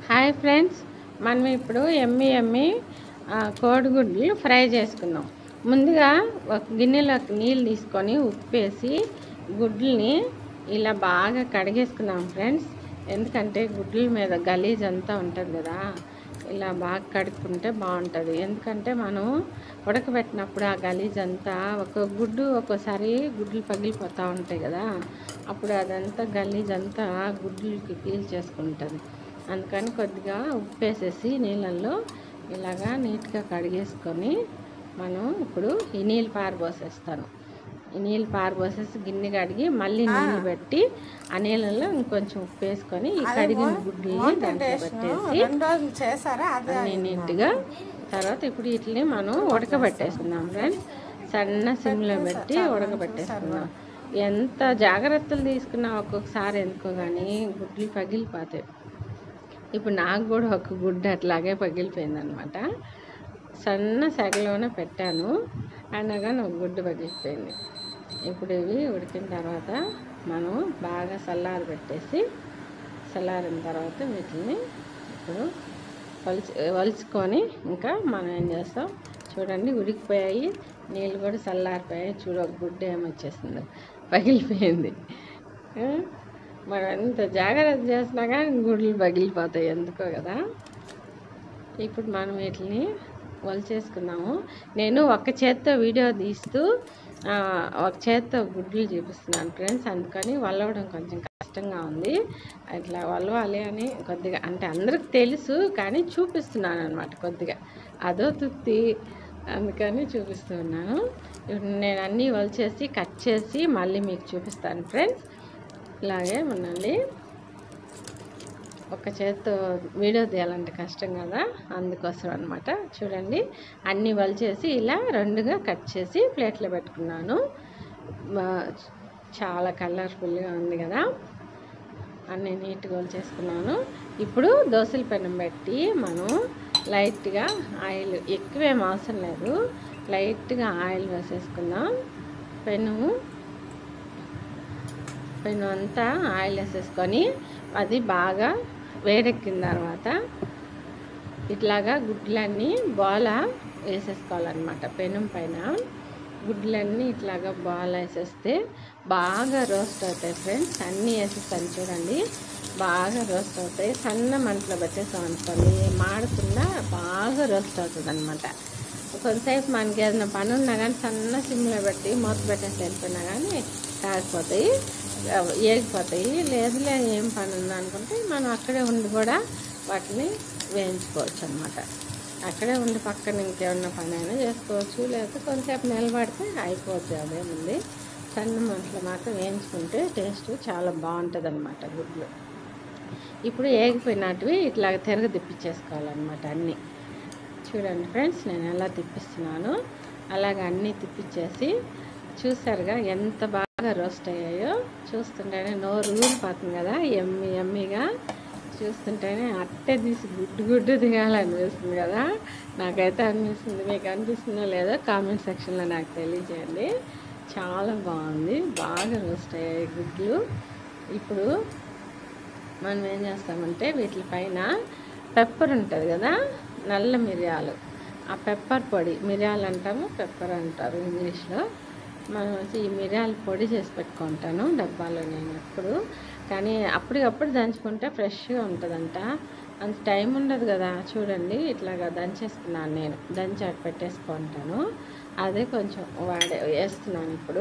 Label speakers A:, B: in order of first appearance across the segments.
A: Hi friends మనం ఇప్పుడు ఎమ్మి ఎమ్మి ఆ, కోడిగుడ్లు ఫ్రై చేసుకుందాం ముందుగా ఒక గిన్నెలోకి నీళ్ళు తీసుకొని ఉప్పేసి గుడ్లని ఇలా బాగా కడిగేసుకున్నాం ఫ్రెండ్స్ ఎందుకంటే గుడ్ల మీద గలీజ్ అంతా ఉంటుంది కదా ఇలా బాగా కడుక్కుంటే బాగుంటుంది ఎందుకంటే మనం ఉడకబెట్టినప్పుడు ఆ గలీజ్ అంతా ఒక గుడ్డు ఒక్కోసారి గుడ్లు పగిలిపోతూ ఉంటాయి కదా అప్పుడు అదంతా గలీజ్ అంతా గుడ్లకి పీల్ చేసుకుంటుంది అందుకని కొద్దిగా ఉప్పు వేసేసి నీళ్ళల్లో ఇలాగా నీట్గా కడిగేసుకొని మనం ఇప్పుడు ఈ నీళ్ళు పారబోసేస్తాను ఈ నీళ్ళు పారబోసేసి గిన్నె కడిగి మళ్ళీ నీళ్ళు పెట్టి ఆ నీళ్ళల్లో ఇంకొంచెం ఉప్పు వేసుకొని ఈ కడిగిన గుడ్లని దాంట్లో పెట్టేసి
B: రెండు రోజులు చేశారా అదే
A: అన్నీ నీట్గా తర్వాత ఇప్పుడు వీటిని మనం ఉడకబెట్టేసుకుందాం ఫ్రెండ్స్ సన్న సిమ్లో పెట్టి ఉడకబెట్టేసుకుందాం ఎంత జాగ్రత్తలు తీసుకున్నా ఒక్కొక్కసారి ఎందుకో కానీ గుడ్లు పగిలిపోతాయి ఇప్పుడు నాకు కూడా ఒక గుడ్డు అట్లాగే పగిలిపోయింది అనమాట సన్న సెగలోనే పెట్టాను అయినా కానీ ఒక గుడ్డు పగిలిపోయింది ఇప్పుడు ఇవి ఉడికిన తర్వాత మనం బాగా చల్లారి పెట్టేసి చల్లారిన తర్వాత వీటిని ఇప్పుడు వలిచి వలుచుకొని ఇంకా మనం ఏం చేస్తాం చూడండి ఉడికిపోయాయి నీళ్ళు కూడా చల్లారిపోయాయి చూడు ఒక గుడ్డ ఏమొచ్చేసింది పగిలిపోయింది ఆ? మనం ఎంత జాగ్రత్త చేసినా కానీ గుడ్లు పగిలిపోతాయి ఎందుకో కదా ఇప్పుడు మనం వీటిని వలిచేసుకుందాము నేను ఒక చేత్తో వీడియో తీస్తూ ఆ, ఒక చేత్తో గుడ్లు చూపిస్తున్నాను ఫ్రెండ్స్ అందుకని వలవడం కొంచెం కష్టంగా ఉంది అట్లా వలవాలి అని కొద్దిగా అంటే అందరికి తెలుసు కానీ చూపిస్తున్నాను అనమాట కొద్దిగా అదో తృప్తి అందుకని చూపిస్తున్నాను ఇప్పుడు నేను అన్నీ వలిచేసి కట్ చేసి మళ్ళీ మీకు చూపిస్తాను ఫ్రెండ్స్ ఇలాగే ఉండండి ఒక చేత్తో వీడియో తీయాలంటే కష్టం కదా అందుకోసం అనమాట చూడండి అన్నీ వలిచేసి ఇలా రెండుగా కట్ చేసి ప్లేట్లో పెట్టుకున్నాను మా- చాలా కలర్ఫుల్గా ఉంది కదా అన్నీ నీట్గా వలిచేసుకున్నాను ఇప్పుడు దోశల పెనం పెట్టి మనం లైట్గా ఆయిల్ ఎక్కువేం అవసరం లేదు లైట్గా ఆయిల్ వేసేసుకుందాం పెను పెను అంతా ఆయిల్ వేసేసుకొని అది బాగా వేడెక్కిన తర్వాత ఇట్లాగా గుడ్లన్నీ బాల వేసేసుకోవాలన్నమాట పెనం పైన గుడ్లన్నీ ఇట్లాగా బాల్ వేసేస్తే బాగా రోస్ట్ అవుతాయి ఫ్రెండ్స్ అన్నీ వేసేస్తాను చూడండి బాగా రోస్ట్ అవుతాయి సన్న మంటలో పెట్టేసాం అనుకోండి మాడకుండా బాగా రోస్ట్ అవుతుంది అనమాట కొంతసేపు మనకి ఏదైనా పని ఉన్నా కానీ సన్న సిమ్లో పెట్టి మూత పెట్టేసి వెళ్ళిపోయినా కానీ కాగిపోతాయి ఏగిపోతాయి లేదులే ఏం పని ఉందా అనుకుంటే మనం అక్కడే ఉండి కూడా వాటిని వేయించుకోవచ్చు అనమాట అక్కడే ఉండి పక్కన ఇంకేమన్నా పని అయినా చేసుకోవచ్చు లేకపోతే కొంతసేపు నిలబడితే అయిపోతుంది అదేముంది సన్న మంటలో మాత్రం వేయించుకుంటే టేస్ట్ చాలా బాగుంటుంది అనమాట గుడ్లు ఇప్పుడు ఏగిపోయినటివి ఇట్లా తిరగ తిప్పించేసుకోవాలన్నమాట అన్నీ చూడండి ఫ్రెండ్స్ నేను ఎలా తిప్పిస్తున్నాను అలాగ అన్నీ తిప్పించేసి చూసారుగా ఎంత బాగా రోస్ట్ అయ్యాయో చూస్తుంటేనే నోరు ఊరిపోతుంది కదా ఎమ్మి ఎమ్మిగా చూస్తుంటేనే అట్టే తీసి గుడ్డు గుడ్డు దిగాలనిపిస్తుంది కదా నాకైతే అనిపిస్తుంది మీకు అనిపిస్తుందో లేదో కామెంట్ సెక్షన్లో నాకు తెలియజేయండి చాలా బాగుంది బాగా రోస్ట్ అయ్యాయి గుడ్లు ఇప్పుడు మనం ఏం చేస్తామంటే వీటి పైన పెప్పర్ ఉంటుంది కదా నల్ల మిరియాలు ఆ పెప్పర్ పొడి మిరియాలు అంటాము పెప్పర్ అంటారు ఇంగ్లీష్లో మనం వచ్చి ఈ మిరియాల పొడి చేసి పెట్టుకుంటాను డబ్బాలో నేను ఎప్పుడు కానీ అప్పటికప్పుడు దంచుకుంటే ఫ్రెష్గా ఉంటుందంట అంత టైం ఉండదు కదా చూడండి ఇట్లాగా దంచేసుకున్నాను నేను దంచి అటు పెట్టేసుకుంటాను అదే కొంచెం వాడే వేస్తున్నాను ఇప్పుడు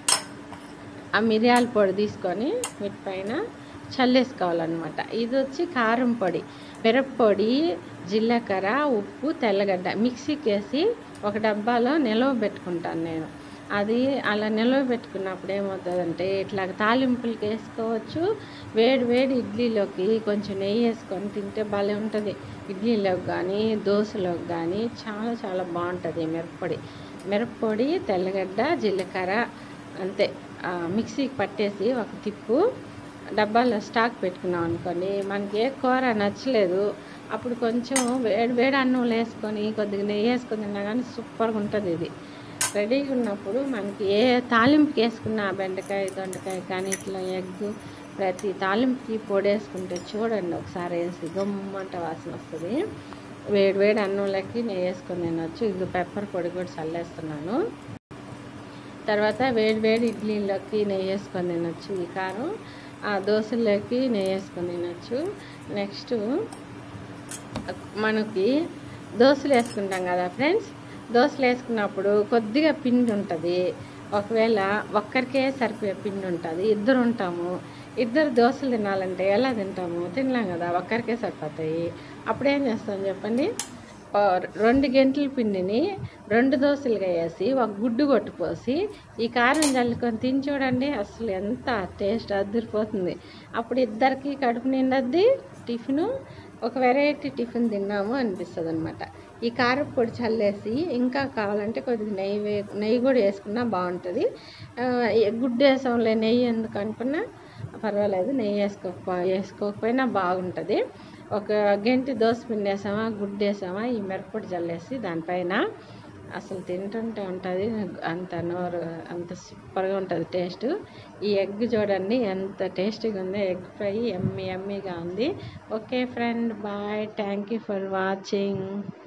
A: ఆ మిరియాల పొడి తీసుకొని వీటిపైన చల్లేసుకోవాలన్నమాట ఇది వచ్చి కారం పొడి మిరప్పొడి జీలకర్ర ఉప్పు తెల్లగడ్డ మిక్సీకి వేసి ఒక డబ్బాలో నిలవ పెట్టుకుంటాను నేను అది అలా నిలవ పెట్టుకున్నప్పుడు ఏమవుతుందంటే ఇట్లా తాలింపులకి వేసుకోవచ్చు వేడి వేడి ఇడ్లీలోకి కొంచెం నెయ్యి వేసుకొని తింటే భలే ఉంటుంది ఇడ్లీలోకి కానీ దోశలోకి కానీ చాలా చాలా బాగుంటుంది ఈ మిరప్పొడి మిరప్పొడి తెల్లగడ్డ జీలకర్ర అంతే ఆ, మిక్సీకి పట్టేసి ఒక తిప్పు డబ్బాలో స్టాక్ పెట్టుకున్నాం అనుకోండి మనకి ఏ కూర నచ్చలేదు అప్పుడు కొంచెం వేడి వేడి అన్నంలో వేసుకొని కొద్దిగా నెయ్యి వేసుకొని తిన్నా కానీ సూపర్గా ఉంటుంది ఇది రెడీగా ఉన్నప్పుడు మనకి ఏ తాలింపుకి వేసుకున్న బెండకాయ దొండకాయ కానీ ఇట్లా ఎగ్ ప్రతి తాలింపుకి పొడేసుకుంటే చూడండి ఒకసారి వేసి గమ్మంట వాసన వస్తుంది వేడి వేడి అన్నంలోకి నెయ్యి వేసుకొని తినొచ్చు ఇది పెప్పర్ పొడి కూడా చల్లేస్తున్నాను తర్వాత వేడి వేడి ఇడ్లీలోకి నెయ్యి వేసుకొని తినొచ్చు ఈ కారం ఆ దోశల్లోకి నెయ్యి వేసుకొని తినొచ్చు నెక్స్ట్ మనకి దోశలు వేసుకుంటాం కదా ఫ్రెండ్స్ దోశలు వేసుకున్నప్పుడు కొద్దిగా పిండి ఉంటుంది ఒకవేళ ఒక్కరికే సరిపోయే పిండి ఉంటుంది ఇద్దరు ఉంటాము ఇద్దరు దోశలు తినాలంటే ఎలా తింటాము తినలేం కదా ఒక్కరికే సరిపోతాయి అప్పుడు ఏం చేస్తాం చెప్పండి ఆ, రెండు గంటల పిండిని రెండు దోశలుగా వేసి ఒక గుడ్డు కొట్టుపోసి ఈ కారం చల్లుకొని తిని చూడండి అసలు ఎంత టేస్ట్ అదిరిపోతుంది అప్పుడు ఇద్దరికి కడుపు నిండద్ది టిఫిను ఒక వెరైటీ టిఫిన్ తిన్నాము అనిపిస్తుంది అనమాట ఈ కారం పొడి చల్లేసి ఇంకా కావాలంటే కొద్దిగా నెయ్యి వే నెయ్యి కూడా వేసుకున్నా బాగుంటుంది ఆ, ఏ- గుడ్డు వేసాంలే నెయ్యి ఎందుకు అనుకున్నా పర్వాలేదు నెయ్యి వేసుకోక వేసుకోకపోయినా బాగుంటుంది ఒక గంటి దోశ పిండి వేసామా గుడ్డు వేసామా ఈ మిరప్పొడి చల్లేసి దానిపైన అసలు తింటుంటే ఉంటుంది అంత నోరు అంత సూపర్గా ఉంటుంది టేస్ట్ ఈ ఎగ్ చూడండి ఎంత టేస్టీగా ఉంది ఎగ్ ఫ్రై ఎమ్మి ఎమ్మిగా ఉంది okay friend bye thank you for watching